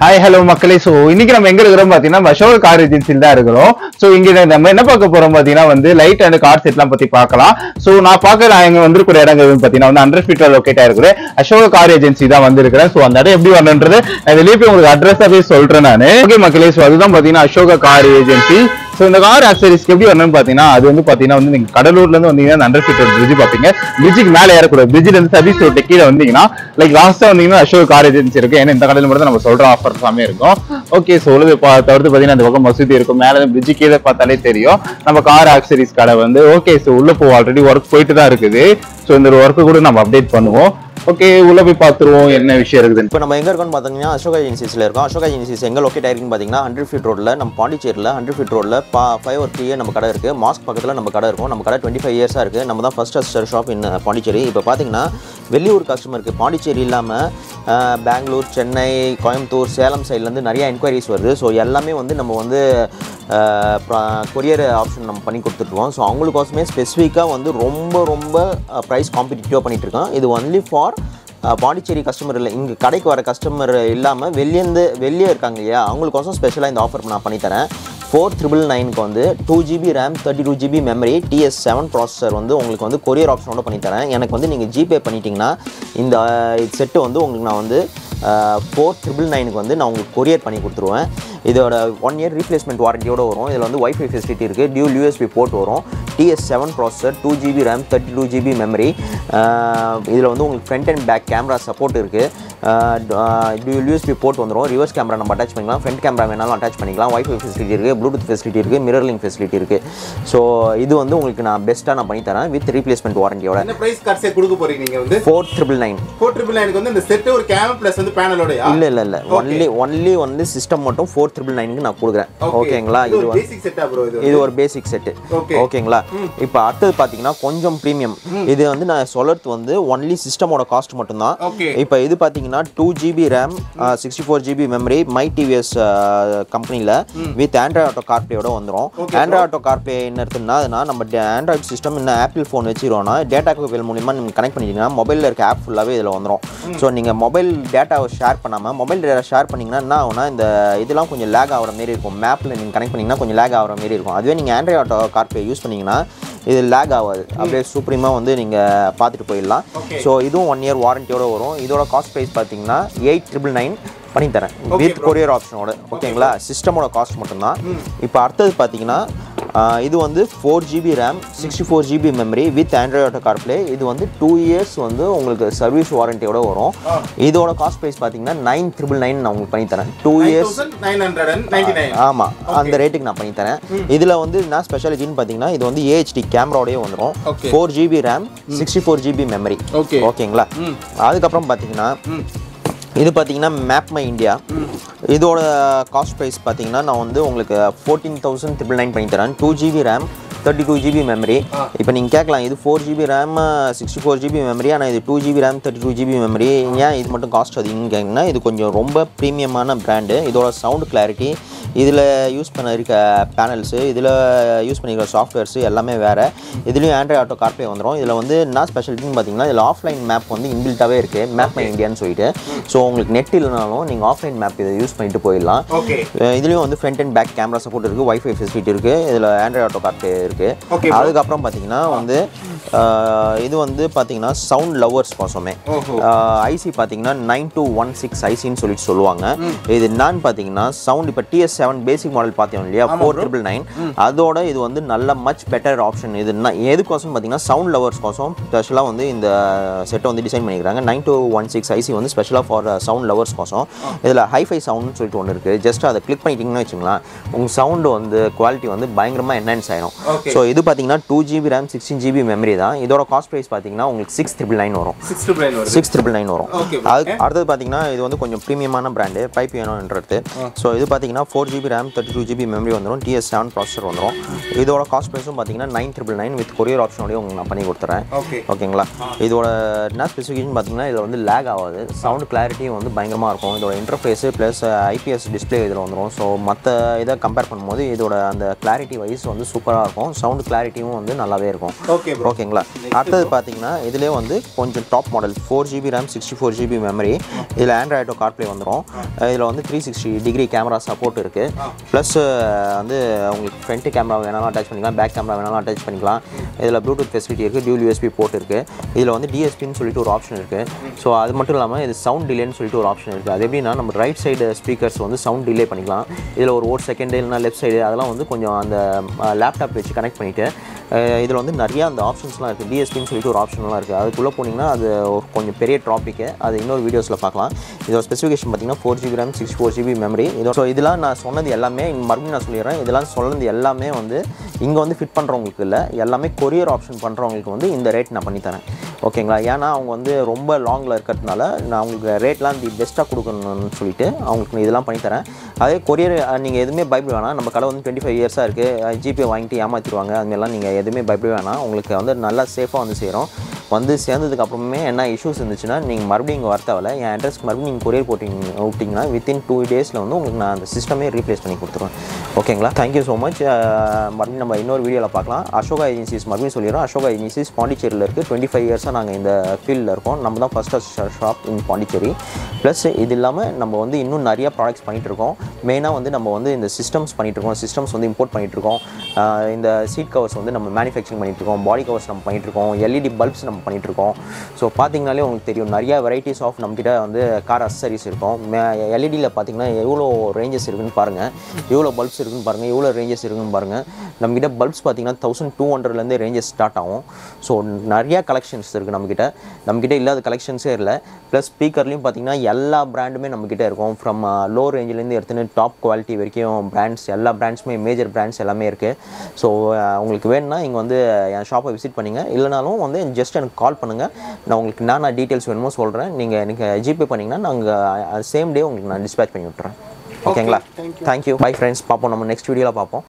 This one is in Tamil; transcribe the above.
ஹாய் ஹலோ மக்களே ஸோ இன்னைக்கு நம்ம எங்க இருக்கிறோம் பாத்தீங்கன்னா அசோக கார் ஏஜென்சியில் தான் இருக்கிறோம் ஸோ இங்க நம்ம என்ன பார்க்க போறோம் பாத்தீங்கன்னா வந்து லைட் அண்ட் கார் செட்லாம் பத்தி பார்க்கலாம் ஸோ நான் பார்க்க நான் எங்க வந்திருக்கிற இடங்கள் வந்து பாத்தீங்கன்னா வந்து ஹண்ட்ரட் ஃபீட்ல லொக்கேட் ஆயிருக்கிற அசோக கார் ஏஜென்சி தான் வந்திருக்கிறேன் ஸோ அந்த இடம் எப்படி வரணுன்றது நான் வெளியே போய் உங்களுக்கு அட்ரஸாவே சொல்றேன் நான் ஓகே மக்களே ஸோ அதுதான் பாத்தீங்கன்னா அசோக கார் ஏஜென்சி ஸோ இந்த கார் ஆக்சரிஸ்க்கு எப்படி வரணும்னு பாத்தீங்கன்னா அது வந்து பாத்தீங்கன்னா வந்து நீங்க கடலூர்ல இருந்து வந்தீங்கன்னா ஹண்ட்ரட் ஃபீட் பிரிட்ஜ் பாப்பீங்க பிரிட்ஜுக்கு மேல ஏறக்கூடாது பிரிட்ஜ்ல இருந்து சர்வீஸ் ரோட்டு கீழே வந்தீங்கன்னா லைக் லாஸ்டா வந்தீங்கன்னா அசோக் கார் ஏஜென்சி இருக்கு ஏன்னா இந்த கடையில மட்டும் தான் நம்ம சொல்ற ஆஃபர் எல்லாமே இருக்கும் ஓகே ஸோ உலக பா- தவிர்த்து பாத்தீங்கன்னா அந்த பக்கம் மசூதி இருக்கும் மேல பிரிட்ஜ் கீழே பார்த்தாலே தெரியும் நம்ம கார் ஆக்சரிஸ் கடை வந்து ஓகே ஸோ உள்ள போ ஆல்ரெடி ஒர்க் போயிட்டு தான் இருக்குது ஸோ இந்த ஒர்க்கு கூட நம்ம அப்டேட் பண்ணுவோம் ஓகே உள்ள போய் பார்த்துருவோம் என்ன விஷயம் இருக்குதுன்னு இப்போ நம்ம எங்கே இருக்கோம்னு பார்த்தீங்கன்னா அசோகா ஏஜென்சிஸில் இருக்கோம் அசோகா ஏஜென்சிஸ் எங்கே லொக்கேட் ஆயிருக்குன்னு பார்த்தீங்கன்னா ஹண்ட்ரட் ஃபீட் ரோட்டில் நம்ம பாண்டிச்சேரியில் ஹண்ட்ரட் ஃபீட் ரோட்டில் பா ஃபைவ் ஒரு த்ரீ நம்ம கடை இருக்குது மாஸ்க் பக்கத்தில் நம்ம கடை இருக்கும் நம்ம கடை டுவெண்ட்டி ஃபைவ் இயர்ஸாக இருக்குது நம்ம தான் ஃபஸ்ட் அஸ்டர் ஷாப் இன் பாண்டிச்சேரி இப்போ பார்த்தீங்கன்னா வெளியூர் கஸ்டமருக்கு பாண்டிச்சேரி இல்லாமல் பெங்களூர் சென்னை கோயம்புத்தூர் சேலம் சைட்லேருந்து நிறைய என்கொயரிஸ் வருது ஸோ எல்லாமே வந்து நம்ம வந்து கொரியர் ஆப்ஷன் நம்ம பண்ணி கொடுத்துட்ருக்கோம் ஸோ அவங்களுக்கோசமே ஸ்பெசிஃபிக்காக வந்து ரொம்ப ரொம்ப ப்ரைஸ் காம்படிட்டிவாக பண்ணிகிட்டு இருக்கோம் இது only for ah Pondicherry customer இல்லை இங்கே கடைக்கு வர கஸ்டமர் இல்லாமல் வெளியேந்து வெளியே இருக்காங்க இல்லையா அவங்களுக்கோசம் ஸ்பெஷலாக இந்த ஆஃபர் நான் பண்ணித்தரேன் ஃபோர் த்ரிபிள் நைனுக்கு வந்து two GB RAM thirty two GB memory TS seven processor வந்து உங்களுக்கு வந்து கொரியர் ஆப்ஷனோட பண்ணித்தரேன் எனக்கு வந்து நீங்கள் ஜிபே பண்ணிட்டீங்கன்னா இந்த செட்டு வந்து உங்களுக்கு நான் வந்து ஃபோர் த்ரிபிள் நைனுக்கு வந்து நான் உங்களுக்கு கொரியர் பண்ணி கொடுத்துருவேன் இதோட ஒன் இயர் ரீப்ளேஸ்மெண்ட் வாரண்டியோட வரும் இதில் வந்து வைஃபை ஃபெசிலிட்டி இருக்குது டியூல் யூஎஸ்பி போர்ட் வரும் TS seven processor two GB RAM thirty two GB memory இதில் வந்து உங்களுக்கு front and back camera support இருக்குது டியூல் யூஎஸ்பி போர்ட் வந்துடும் ரிவர்ஸ் கேமரா நம்ம அட்டாச் பண்ணிக்கலாம் ஃப்ரண்ட் கேமரா வேணாலும் அட்டாச் பண்ணிக்கலாம் வைஃபை ஃபெசிலிட்டி இருக்குது ப்ளூடூத் ஃபெசிலிட்டி இருக்குது மிரர்லிங் ஃபெசிலிட்டி இருக்குது ஸோ இது வந்து உங்களுக்கு நான் பெஸ்ட்டாக நான் பண்ணித்தரேன் வித் ரீப்ளேஸ்மெண்ட் வாரண்டியோட என்ன பிரைஸ் கார்ட்ஸே கொடுக்க போறீங்க நீங்க வந்து four triple nine four triple நைனுக்கு வந்து இந்த செட் ஒரு கேம் பிளஸ் வந்து பேனலோடயா இல்லை இல்லை இல்லை ஒன்லி ஒன்லி வந்து சிஸ்டம் மட்டும் ஃபோர் ட்ரிபிள் நைனுக்கு நான் கொடுக்குறேன் ஓகேங்களா இது இது ஒரு வந்து பேசிக் செட்டா ப்ரோ இது இது ஒரு பேசிக் செட்டு Okay. ஓகேங்களா இப்போ அடுத்தது பார்த்தீங்கன்னா கொஞ்சம் ப்ரீமியம் இது வந்து நான் சொல்றது வந்து ஒன்லி சிஸ்டமோட காஸ்ட் மட்டும்தான் Okay. இப்போ இது பார்த்தீங்கன்னா two GB RAM sixty four GB memory my TVS கம்பெனியில் வித் ஆண்ட்ராய்ட் ஆட்டோ கார்ப்ளேயோட வந்துடும் Okay, ஆண்ட்ராய்ட் ஆட்டோ கார்ப்ளே என்ன இருக்குன்னா அதுனா நம்ம ஆண்ட்ராய்ட் சிஸ்டம் இன்னும் ஆப்பிள் ஃபோன் வச்சிருவோம்னா டேட்டா கேபிள் மூலிமா நீங்கள் கனெக்ட் பண்ணிட்டீங்கன்னா மொபைலில் இருக்க ஆப் ஃபுல்லாகவே இதில் வந்துடும் ஸோ நீங்கள் மொபைல் டேட்டாவை ஷேர் பண்ணாமல் மொபைல் டேட்டா ஷேர் பண்ணிங்கன்னா என்ன ஆகும்னா இந்த இதெல்லாம் கொஞ்சம் லேக் ஆகிற மாரி இருக்கும் மேப்பில் நீங்கள் கனெக்ட் பண்ணிங்கன்னா கொஞ்சம் லேக் ஆகிற மாரி இருக்கும் அதுவே நீங்கள் ஆண்ட்ராய்ட் ஆட்டோ கார்ப்ளே யூஸ் பண்ணீங்கன்னா இது லேக் ஆகாது அப்படியே சூப்ரீமாக வந்து நீங்கள் பார்த்துட்டு போயிடலாம் Okay. ஸோ இதுவும் ஒன் இயர் வாரண்டியோட வரும் இதோட காஸ்ட் ப்ரைஸ் பார்த்தீங்கன்னா எயிட் ட்ரிபிள் நைன் பண்ணி தரேன் வித் கொரியர் ஆப்ஷனோட ஓகேங்களா சிஸ்டமோட காஸ்ட் மட்டும்தான் இப்போ அடுத்தது பார்த்தீங்கன்னா ஆஹ், இது வந்து four GB RAM sixty four GB memory with Android auto CarPlay இது வந்து டூ இயர்ஸ் வந்து உங்களுக்கு சர்வீஸ் வாரண்டியோட வரும் இதோட காஸ்ட் ப்ரைஸ் பார்த்தீங்கன்னா நைன் ட்ரிபிள் நைன் நான் உங்களுக்கு பண்ணி தரேன் two years nine hundred and ninety nine ஆமாம் அந்த ரேட்டுக்கு நான் பண்ணி தரேன் இதில் வந்து என்ன ஸ்பெஷாலிட்டின்னு பார்த்தீங்கன்னா இது வந்து ஏஹெச்டி கேமராவோடய வந்துடும் Okay. Four GB RAM sixty four GB memory Okay. ஓகேங்களா அதுக்கப்புறம் பார்த்தீங்கன்னா இது பார்த்தீங்கன்னா மேப் மை இந்தியா இதோட காஸ்ட் ப்ரைஸ் பார்த்தீங்கன்னா நான் வந்து உங்களுக்கு ஃபோர்டீன் தௌசண்ட் ட்ரிபிள் நைன் பண்ணி தரேன் two GB RAM thirty two GB memory இப்போ நீங்கள் கேட்கலாம் இது four GB RAM sixty four GB memory ஆனால் இது two GB RAM thirty two GB memory ஏன் இது மட்டும் காஸ்ட் அதிகம்னு கேட்டிங்கன்னா இது கொஞ்சம் ரொம்ப ப்ரீமியமான பிராண்டு இதோட சவுண்ட் கிளாரிட்டி இதில் யூஸ் பண்ண இருக்க பேனல்ஸு இதில் யூஸ் பண்ணிக்கிற சாஃப்ட்வேர்ஸு எல்லாமே வேறு இதுலேயும் ஆண்ட்ராய்ட் ஆட்டோ கார்ப்ளே வந்துடும் இதில் வந்து என்ன ஸ்பெஷாலிட்டின்னு பார்த்தீங்கன்னா இதில் ஆஃப்லைன் மேப் வந்து இன்பில்ட்டாகவே இருக்குது மேப் மை இந்தியான்னு சொல்லிட்டு ஸோ உங்களுக்கு நெட் இல்லைனாலும் நீங்கள் ஆஃப்லைன் மேப் இதை யூஸ் பண்ணிட்டு போயிடலாம் ஓகே அஹ் இதுலயும் வந்து front and back camera support இருக்குது வைஃபை ஃபெசிலிட்டி இருக்குது இதில் ஆண்ட்ராய்ட் ஆட்டோ கார்ட் Okay, இருக்குது bro. அதுக்கப்புறம் பார்த்தீங்கன்னா வந்து அஹ் இது வந்து பார்த்தீங்கன்னா சவுண்ட் லவர்ஸ் கோசமே ஓஹோ. ஐசி பார்த்தீங்கன்னா நைன் டூ ஒன் சிக்ஸ் ஐசின்னு சொல்லிட்டு சொல்லுவாங்க இது என்னன்னு பார்த்தீங்கன்னா சவுண்ட் இப்போ டிஎஸ் செவன் பேசிக் மாடல் பார்த்தோம் இல்லையா ஃபோர் ட்ரிபிள் நைன் அதோட இது வந்து நல்ல மச் பெட்டர் ஆப்ஷன் இது என்ன எதுக்கோசம் பார்த்தீங்கன்னா சவுண்ட் லவர்ஸ் கோசம் ஸ்பெஷலாக வந்து இந்த செட்டை வந்து டிசைன் பண்ணிக்கிறாங்க nine two one six IC வந்து ஸ்பெஷலாக ஃபார் சவுண்ட் லவர்ஸ் கோசம் இதில் ஹைஃபை சவுண்ட்னு சொல்லிட்டு ஒன்று இருக்குது ஜஸ்ட் அதை கிளிக் பண்ணிட்டீங்கன்னு வச்சுங்களேன் உங்கள் சவுண்டு வந்து குவாலிட்டி வந்து பயங்கரமாக என்ஹான்ஸ் ஆயிடும் Okay. ஸோ இது பார்த்தீங்கன்னா two GB RAM sixteen GB memory தான் இதோட காஸ்ட் ப்ரைஸ் பார்த்தீங்கன்னா உங்களுக்கு சிக்ஸ் ட்ரிபிள் நைன் வரும் சிக்ஸ் ட்ரிபிள் நைன் வருது சிக்ஸ் ட்ரிபிள் நைன் வரும் Okay, அது அடுத்தது பார்த்தீங்கன்னா இது வந்து கொஞ்சம் ப்ரீமியமான பிராண்டு பைப் வேணுன்றது ஸோ இது பார்த்தீங்கன்னா four GB RAM thirty two GB memory வந்துடும் டிஎஸ் செவன் ப்ராசஸர் வந்துடும் இதோட காஸ்ட் ப்ரைஸும் பார்த்தீங்கன்னா nine triple nine with courier ஆப்ஷனோடய உங்களுக்கு நான் பண்ணி கொடுத்துறேன் ஓகே ஓகேங்களா இதோட என்ன ஸ்பெசிஃபிகேஷன் பார்த்தீங்கன்னா இதில் வந்து லேக் ஆகாது சவுண்ட் கிளாரிட்டியும் வந்து பயங்கரமாக இருக்கும் இதோட இன்டர்ஃபேஸு ப்ளஸ் ஐபிஎஸ் டிஸ்ப்ளே இதில் வந்துடும் ஸோ மற்ற இதை கம்பேர் பண்ணும்போது இதோட அந்த கிளாரிட்டி வைஸ் வந்து சூப்பராக இருக்கும் சவுண்ட் கிளாரிட்டியும் வந்து நல்லாவே இருக்கும் ஓகே ப்ரோ ஓகேங்களா அடுத்தது பார்த்தீங்கன்னா இதுலேயே வந்து கொஞ்சம் top model four GB RAM sixty four GB memory இதில் ஆண்ட்ராய்டோ கார்ப்ளே வந்துடும் இதில் வந்து three sixty degree camera support இருக்குது ப்ளஸ் வந்து உங்களுக்கு ஃப்ரண்ட் கேமரா வேணாலும் அட்டாச் பண்ணிக்கலாம் பேக் கேமரா வேணாலும் அட்டாச் பண்ணிக்கலாம் இதில் ப்ளூடூத் ஃபெசிலிட்டி இருக்குது டியூல் யூஎஸ்பி போர்ட் இருக்குது இதில் வந்து டிஎஸ்பின்னு சொல்லிட்டு ஒரு ஆப்ஷன் இருக்குது ஸோ அது மட்டும் இல்லாமல் இது சவுண்ட் டிலேன்னு சொல்லிட்டு ஒரு ஆப்ஷன் இருக்குது அது எப்படின்னா நம்ம ரைட் சைடு ஸ்பீக்கர்ஸ் வந்து சவுண்ட் டிலே பண்ணிக்கலாம் இதில் ஒரு ஒரு செகண்ட் இல்லைனா லெஃப்ட் சைடு அதெல்லாம் வந்து கொஞ்சம் அந்த லேப்டாப் வச்சு கனெக்ட் பண்ணிவிட்டு இதில் வந்து நிறையா அந்த ஆப்ஷன்ஸ்லாம் இருக்குது டிஎஸ்பின்னு சொல்லிட்டு ஒரு ஆப்ஷன்லாம் இருக்குது அதுக்குள்ளே போனீங்கன்னா அது ஒரு கொஞ்சம் பெரிய டாப்பிக்கு அது இன்னொரு வீடியோஸில் பார்க்கலாம் இதோட ஸ்பெசிஃபிகேஷன் பார்த்தீங்கன்னா four GB RAM six four GB memory இதோ ஸோ இதெல்லாம் நான் சொன்னது எல்லாமே மறுபடியும் நான் சொல்லிடுறேன் இதெல்லாம் சொன்னது எல்லாமே வந்து இங்கே வந்து ஃபிட் பண்ணுறவங்களுக்கு இல்லை எல்லாமே கொரியர் ஆப்ஷன் பண்ணுறவங்களுக்கு வந்து இந்த ரேட் நான் பண்ணித்தரேன் ஓகேங்களா ஏன்னா அவங்க வந்து ரொம்ப லாங்கில் இருக்கிறதுனால நான் அவங்களுக்கு ரேட்லாம் தி பெஸ்ட்டாக கொடுக்கணும்னு சொல்லிட்டு அவங்களுக்கு நான் இதெல்லாம் பண்ணித்தரேன் அதே கொரியர் நீங்கள் எதுவுமே பயப்பட வேணாம் நம்ம கடை வந்து டுவெண்ட்டி ஃபைவ் இயர்ஸாக இருக்குது ஜிபே வாங்கிட்டு ஏமாற்றிடுவாங்க அதுமாரிலாம் நீங்கள் எதுவுமே பயப்பட வேணாம் உங்களுக்கு வந்து நல்லா சேஃபாக வந்து செய்கிறோம் வந்து சேர்ந்ததுக்கு அப்புறமே என்ன இஷ்யூஸ் இருந்துச்சுன்னா நீங்கள் மறுபடியும் இங்கே வர தேவையில்ல என் அட்ரஸ்க்கு மறுபடியும் நீங்கள் கொரியர் போட்டிங்க விட்டிங்கன்னா வித்தின் டூ டேஸில் வந்து உங்களுக்கு நான் அந்த சிஸ்டமே ரீப்ளேஸ் பண்ணி கொடுத்துருவேன் ஓகேங்களா தேங்க்யூ ஸோ மச் மறுபடியும் நம்ம இன்னொரு வீடியோவில் பார்க்கலாம் அசோகா ஏஜென்சிஸ் மறுபடியும் சொல்லிடுறோம் அசோகா ஏஜென்சிஸ் பாண்டிச்சேரியில் இருக்குது டுவெண்ட்டி ஃபைவ் இயர்ஸாக நாங்கள் இந்த ஃபீல்டில் இருக்கோம் நம்ம தான் first shop in Pondicherry plus இது இல்லாமல் நம்ம வந்து இன்னும் நிறைய ப்ராடக்ட்ஸ் பண்ணிகிட்டு இருக்கோம் மெயினாக வந்து நம்ம வந்து இந்த சிஸ்டம்ஸ் பண்ணிகிட்டு இருக்கோம் சிஸ்டம்ஸ் வந்து இம்போர்ட் பண்ணிகிட்டு இருக்கோம் ஆஹ் இந்த சீட் கவர்ஸ் வந்து நம்ம மேனுஃபேக்சரிங் பண்ணிகிட்டு இருக்கோம் பாடி கவர்ஸ் நம்ம பண்ணிகிட்டு இருக்கோம் எல்இடி பல்ப்ஸ் நம்ம பண்ணிகிட்டு இருக்கோம் ஸோ பார்த்தீங்கனாலே உங்களுக்கு தெரியும் நிறைய வெரைட்டிஸ் ஆஃப் நம்மக்கிட்ட வந்து கார் அசசரிஸ் இருக்கும் எல்இடியில் பார்த்தீங்கன்னா எவ்வளோ ரேஞ்சஸ் இருக்குன்னு பாருங்கள் எவ்வளோ பல்ப்ஸ் இருக்குன்னு பாருங்கள் எவ்வளோ ரேஞ்சஸ் இருக்குன்னு பாருங்கள் நம்மக்கிட்ட பல்ப்ஸ் பார்த்தீங்கன்னா தௌசண்ட் டூ ஹண்ட்ரட்லேருந்து ரேஞ்சஸ் ஸ்டார்ட் ஆகும் ஸோ நிறையா கலெக்ஷன்ஸ் இருக்குது நம்மக்கிட்ட நம்மக்கிட்ட இல்லாத கலெக்ஷன்ஸே இல்லை ப்ளஸ் ஸ்பீக்கர்லையும் பார்த்தீங்கன்னா எல்லா பிராண்டுமே நம்மக்கிட்ட இருக்கும் ஃப்ரம் லோ ரேஞ்சிலேருந்து எடுத்துன்னு டாப் குவாலிட்டி வரைக்கும் பிராண்ட்ஸ் எல்லா பிராண்ட்ஸுமே மேஜர் பிராண்ட்ஸ் எல்லாமே இருக்குது ஸோ உங்களுக்கு வேணும்னா இங்கே வந்து என் ஷாப்பை விசிட் பண்ணுங்க இல்லைனாலும் வந்து ஜஸ்ட் எனக்கு கால் பண்ணுங்கள் நான் உங்களுக்கு என்னென்ன டீட்டெயில்ஸ் வேணுமோ சொல்கிறேன் நீங்கள் எனக்கு ஜிபே பண்ணிங்கன்னா நாங்கள் சேம் டே உங்களுக்கு நான் டிஸ்பேச் பண்ணி விட்டுறேன் ஓகேங்களா தேங்க்யூ பை ஃப்ரெண்ட்ஸ் பார்ப்போம் நம்ம நெக்ஸ்ட் வீடியோவில் பார்ப்போம்